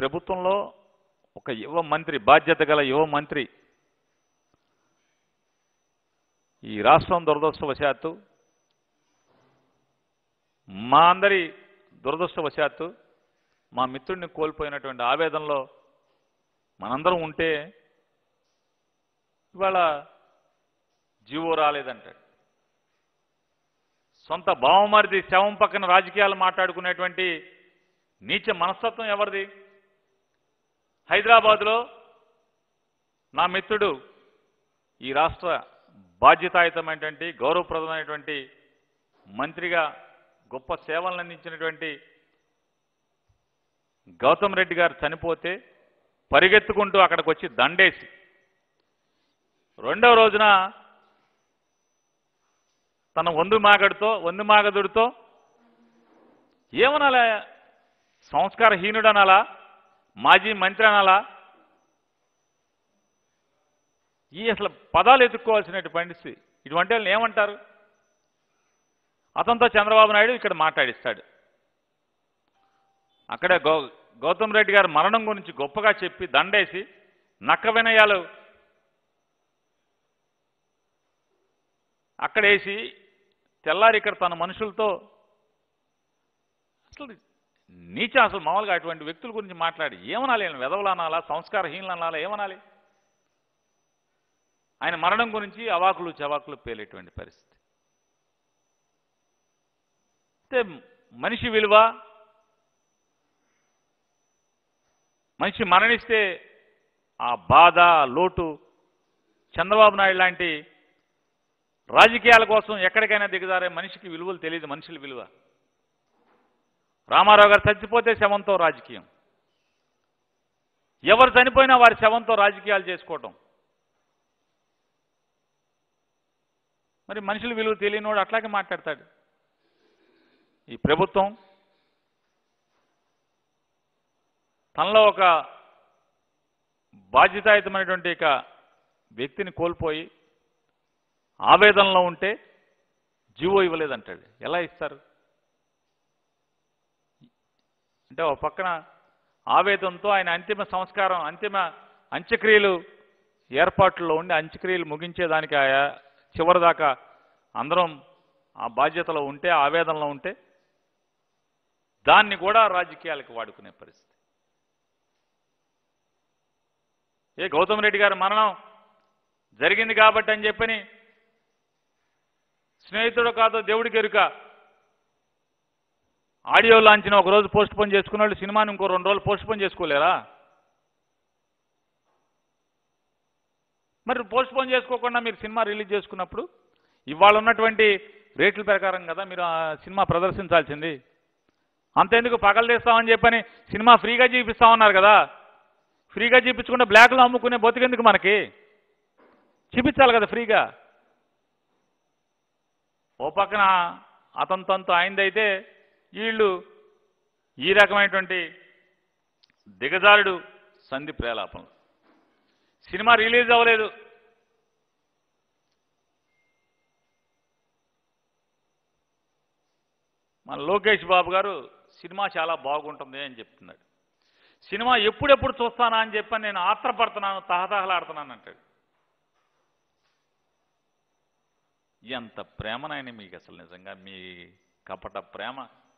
ప్రభుత్వంలో ఒక యువ మంత్రి బాధ్యత గల యువ మంత్రి ఈ రాష్ట్రం దురదృష్టవశాత్తు మా అందరి దురదృష్టవశాత్తు మా మిత్రుడిని కోల్పోయినటువంటి ఆవేదనలో మనందరం ఉంటే ఇవాళ జీవో రాలేదంటాడు సొంత బావమరిది శవం పక్కన రాజకీయాలు మాట్లాడుకునేటువంటి నీచ మనస్తత్వం ఎవరిది హైదరాబాదులో నా మిత్రుడు ఈ రాష్ట్ర బాధ్యతాయుతమైనటువంటి గౌరవప్రదమైనటువంటి మంత్రిగా గొప్ప సేవలను అందించినటువంటి గౌతమ్ రెడ్డి గారు చనిపోతే పరిగెత్తుకుంటూ అక్కడికి వచ్చి దండేసి రెండవ రోజున తన వందు మాగడితో వందు మాగదుడితో ఏమనాలా సంస్కారహీనుడు అనాలా మాజీ మంత్రి అనాలా ఈ అసలు పదాలు ఎత్తుక్కోవాల్సినటువంటి పరిస్థితి ఇటువంటి వాళ్ళని ఏమంటారు అతనితో చంద్రబాబు నాయుడు ఇక్కడ మాట్లాడిస్తాడు అక్కడే గౌ గౌతమ్ రెడ్డి గారి మరణం గురించి గొప్పగా చెప్పి దండేసి నక్క వినయాలు అక్కడేసి తెల్లారి ఇక్కడ తన మనుషులతో అసలు నీచ అసలు మామూలుగా అటువంటి వ్యక్తుల గురించి మాట్లాడి ఏమనాలి ఆయన వెధవలు అనాలా సంస్కారహీనలు అనాలా ఏమనాలి ఆయన మరణం గురించి అవాకులు చవాకులు పేలేటువంటి పరిస్థితి అయితే మనిషి విలువ మనిషి మరణిస్తే ఆ బాధ ఆ లోటు చంద్రబాబు నాయుడు లాంటి రాజకీయాల కోసం ఎక్కడికైనా దిగజారే మనిషికి విలువలు తెలియదు మనుషుల విలువ రామారావు గారు చచ్చిపోతే శవంతో రాజకీయం ఎవరు చనిపోయినా వారి శవంతో రాజకీయాలు చేసుకోవటం మరి మనుషుల విలువ తెలియనోడు అట్లాగే మాట్లాడతాడు ఈ ప్రభుత్వం తనలో ఒక బాధ్యతాయుతమైనటువంటి ఒక వ్యక్తిని కోల్పోయి ఆవేదనలో ఉంటే జీవో ఇవ్వలేదంటాడు ఎలా ఇస్తారు అంటే ఒక పక్కన ఆవేదనతో ఆయన అంతిమ సంస్కారం అంతిమ అంత్యక్రియలు ఏర్పాట్లలో ఉండి అంత్యక్రియలు ముగించేదానికి ఆయా చివరిదాకా అందరం ఆ బాధ్యతలో ఉంటే ఆవేదనలో ఉంటే దాన్ని కూడా రాజకీయాలకు వాడుకునే పరిస్థితి ఏ గౌతమ్ రెడ్డి గారి మరణం జరిగింది కాబట్టి అని చెప్పని స్నేహితుడు కాదో దేవుడికి ఎరుక ఆడియో లాంచిన ఒక రోజు పోస్ట్ పోన్ చేసుకున్న వాళ్ళు సినిమాని ఇంకో రెండు రోజులు పోస్ట్ పోన్ చేసుకోలేరా మరి పోస్ట్ పోన్ చేసుకోకుండా మీరు సినిమా రిలీజ్ చేసుకున్నప్పుడు ఇవాళ ఉన్నటువంటి రేట్ల ప్రకారం కదా మీరు ఆ సినిమా ప్రదర్శించాల్సింది అంతేందుకు పగలు తీస్తామని చెప్పని సినిమా ఫ్రీగా చూపిస్తామన్నారు కదా ఫ్రీగా చూపించకుండా బ్లాక్లో అమ్ముకునే బతికెందుకు మనకి చూపించాలి కదా ఫ్రీగా ఓ పక్కన అతని తనతో ఆయనదైతే వీళ్ళు ఈ రకమైనటువంటి దిగజారుడు సంధి ప్రేలాపనలు సినిమా రిలీజ్ అవ్వలేదు మన లోకేష్ బాబు గారు సినిమా చాలా బాగుంటుంది అని చెప్తున్నాడు సినిమా ఎప్పుడెప్పుడు చూస్తానా అని చెప్పని నేను ఆత్రపడుతున్నాను తహతహలాడుతున్నాను అంటాడు ఎంత ప్రేమనైనా మీకు అసలు నిజంగా మీ కపట ప్రేమ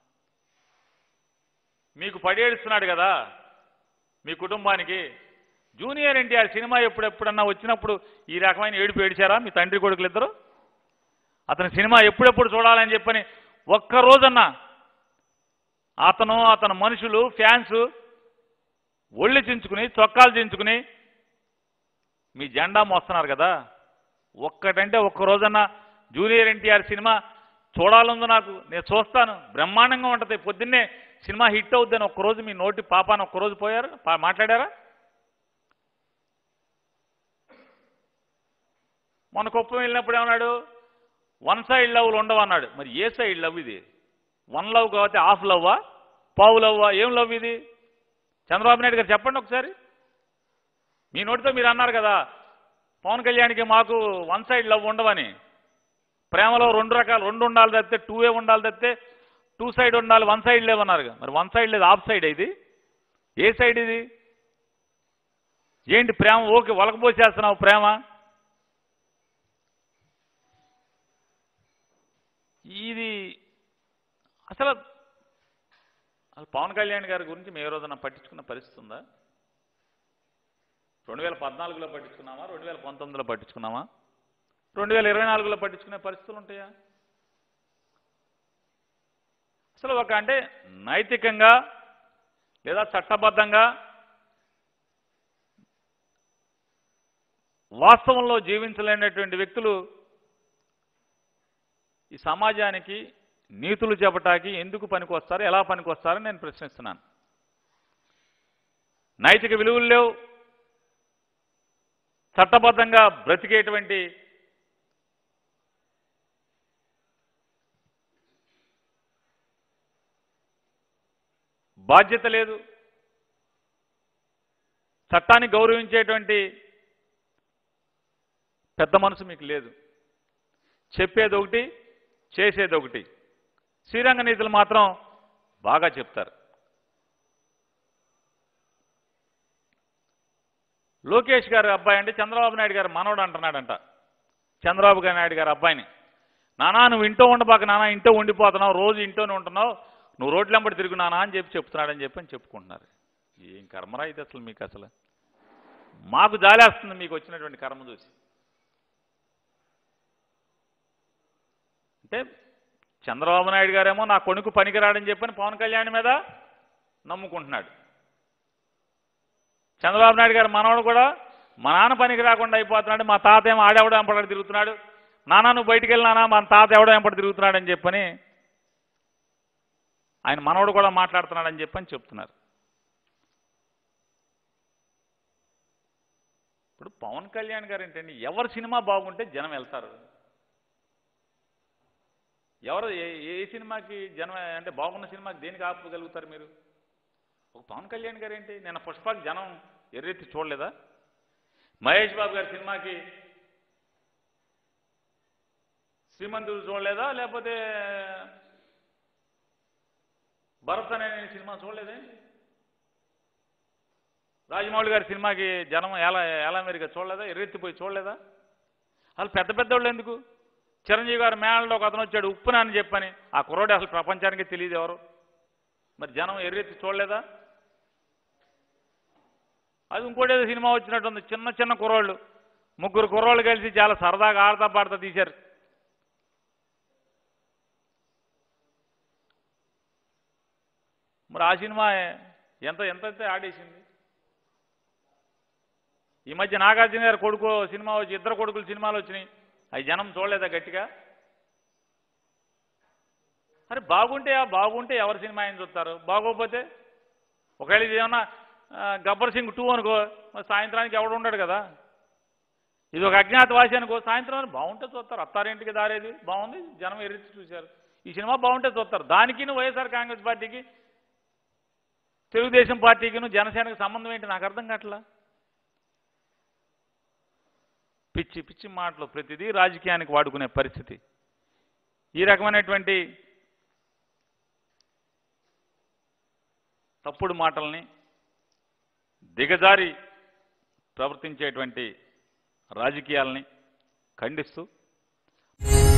మీకు పడేడుస్తున్నాడు కదా మీ కుటుంబానికి జూనియర్ ఎన్టీఆర్ సినిమా ఎప్పుడెప్పుడన్నా వచ్చినప్పుడు ఈ రకమైన ఏడుపు ఏడిచారా మీ తండ్రి కొడుకులు ఇద్దరు అతని సినిమా ఎప్పుడెప్పుడు చూడాలని చెప్పని ఒక్క రోజన్నా అతను అతని మనుషులు ఫ్యాన్స్ ఒళ్ళు చించుకుని చొక్కాలు చించుకుని మీ జెండా మోస్తున్నారు కదా ఒక్కటంటే ఒక్క రోజన్నా జూనియర్ ఎన్టీఆర్ సినిమా చూడాలందో నాకు నేను చూస్తాను బ్రహ్మాండంగా ఉంటుంది పొద్దున్నే సినిమా హిట్ అవుద్దని ఒక్కరోజు మీ నోటి పాపాన్ని ఒక్కరోజు పోయారు పా- మాట్లాడారా మొన్న కుప్పం వెళ్ళినప్పుడు ఏమన్నాడు వన్ సైడ్ లవ్లు ఉండవు అన్నాడు మరి ఏ సైడ్ లవ్ ఇది వన్ లవ్ కాబట్టి హాఫ్ లవ్వా పావు లవ్వా ఏం లవ్ ఇది చంద్రబాబు నాయుడు గారు చెప్పండి ఒకసారి మీ నోటితో మీరు అన్నారు కదా పవన్ కళ్యాణ్కి మాకు వన్ సైడ్ లవ్ ఉండవని ప్రేమలో రెండు రకాలు రెండు ఉండాలి తప్పితే టూ ఏ ఉండాలి తప్పితే టూ సైడ్ ఉండాలి వన్ సైడ్ లేవన్నారు మరి వన్ సైడ్ లేదు ఆఫ్ సైడ్ ఇది ఏ సైడ్ ఇది ఏంటి ప్రేమ ఓకే వలకపోసేస్తున్నావు ప్రేమ ఇది అసలు అసలు పవన్ కళ్యాణ్ గారి గురించి మేము ఏ రోజున పట్టించుకున్న పరిస్థితి ఉందా రెండు వేల పద్నాలుగులో పట్టించుకున్నామా రెండు వేల పంతొమ్మిదిలో పట్టించుకున్నామా రెండు వేల ఇరవై నాలుగులో పట్టించుకునే పరిస్థితులు ఉంటాయా అసలు ఒక అంటే నైతికంగా లేదా చట్టబద్ధంగా వాస్తవంలో జీవించలేనటువంటి వ్యక్తులు ఈ సమాజానికి నీతులు చెప్పటానికి ఎందుకు పనికొస్తారు ఎలా పనికొస్తారని నేను ప్రశ్నిస్తున్నాను నైతిక విలువలు లేవు చట్టబద్ధంగా బ్రతికేటువంటి బాధ్యత లేదు చట్టాన్ని గౌరవించేటువంటి పెద్ద మనసు మీకు లేదు చెప్పేది ఒకటి చేసేది ఒకటి శ్రీరంగ నీతులు మాత్రం బాగా చెప్తారు లోకేష్ గారి అబ్బాయి అంటే చంద్రబాబు నాయుడు గారు మనవడు అంటున్నాడంట చంద్రబాబు గారి నాయుడు గారి అబ్బాయిని నానా నువ్వు ఇంట్లో ఉండబాక నానా ఇంట్లో ఉండిపోతున్నావు రోజు ఇంట్లోనే ఉంటున్నావు నువ్వు రోడ్లు వెంబడి తిరుగు నానా అని చెప్పి చెప్తున్నాడని చెప్పి అని చెప్పుకుంటున్నారు ఏం కర్మరా ఇది అసలు మీకు అసలు మాకు జాలేస్తుంది మీకు వచ్చినటువంటి కర్మ చూసి అంటే చంద్రబాబు నాయుడు గారేమో నా కొడుకు పనికిరాడని చెప్పని పవన్ కళ్యాణ్ మీద నమ్ముకుంటున్నాడు చంద్రబాబు నాయుడు గారు మనవడు కూడా మా నాన్న పనికి రాకుండా అయిపోతున్నాడు మా తాత ఏమో ఆడెవడో వెంపడి తిరుగుతున్నాడు నాన్న నువ్వు బయటికి వెళ్ళినానా మా తాత ఎవడో వెంపడి తిరుగుతున్నాడు అని చెప్పని ఆయన మనవడు కూడా మాట్లాడుతున్నాడని చెప్పని చెప్తున్నారు ఇప్పుడు పవన్ కళ్యాణ్ గారు ఏంటండి ఎవరి సినిమా బాగుంటే జనం వెళ్తారు ఎవరు ఏ ఏ సినిమాకి జనం అంటే బాగున్న సినిమాకి దేనికి ఆపగలుగుతారు మీరు ఒక పవన్ కళ్యాణ్ గారు ఏంటి నేను పుష్పకి జనం ఎర్రెత్తి చూడలేదా మహేష్ బాబు గారి సినిమాకి శ్రీమంతుడు చూడలేదా లేకపోతే భరత్ అనే సినిమా చూడలేదే రాజమౌళి గారి సినిమాకి జనం ఎలా ఎలా మెరుగా చూడలేదా ఎర్రెత్తిపోయి చూడలేదా అసలు పెద్ద పెద్ద వాళ్ళు ఎందుకు చిరంజీవి గారి మేళలో ఒక అతను వచ్చాడు ఉప్పున అని చెప్పని ఆ కుర్రోడు అసలు ప్రపంచానికి తెలియదు ఎవరు మరి జనం ఎర్రెత్తి చూడలేదా అది ఇంకోటి ఏదో సినిమా వచ్చినట్టుంది చిన్న చిన్న కుర్రోళ్ళు ముగ్గురు కుర్రోళ్ళు కలిసి చాలా సరదాగా ఆడతా పాడతా తీశారు మరి ఆ సినిమా ఎంత ఎంత అయితే ఆడేసింది ఈ మధ్య నాగార్జున గారి కొడుకు సినిమా వచ్చి ఇద్దరు కొడుకులు సినిమాలు వచ్చినాయి అవి జనం చూడలేదా గట్టిగా అరే బాగుంటే ఆ బాగుంటే ఎవరి సినిమా ఆయన చూస్తారు బాగోకపోతే ఒకవేళ ఇది ఏమన్నా ఆ, గబ్బర్ సింగ్ టూ అనుకో మరి సాయంత్రానికి ఎవడు ఉండడు కదా ఇది ఒక అజ్ఞాతవాసి అనుకో సాయంత్రం బాగుంటే చూస్తారు అత్తారింటికి దారేది బాగుంది జనం ఎరిచి చూశారు ఈ సినిమా బాగుంటే చూస్తారు దానికి వైఎస్ఆర్ కాంగ్రెస్ పార్టీకి తెలుగుదేశం పార్టీకిను జనసేనకి సంబంధం ఏంటి నాకు అర్థం కావట్లా పిచ్చి పిచ్చి మాటలు ప్రతిదీ రాజకీయానికి వాడుకునే పరిస్థితి ఈ రకమైనటువంటి తప్పుడు మాటల్ని దిగజారి ప్రవర్తించేటువంటి రాజకీయాల్ని ఖండిస్తూ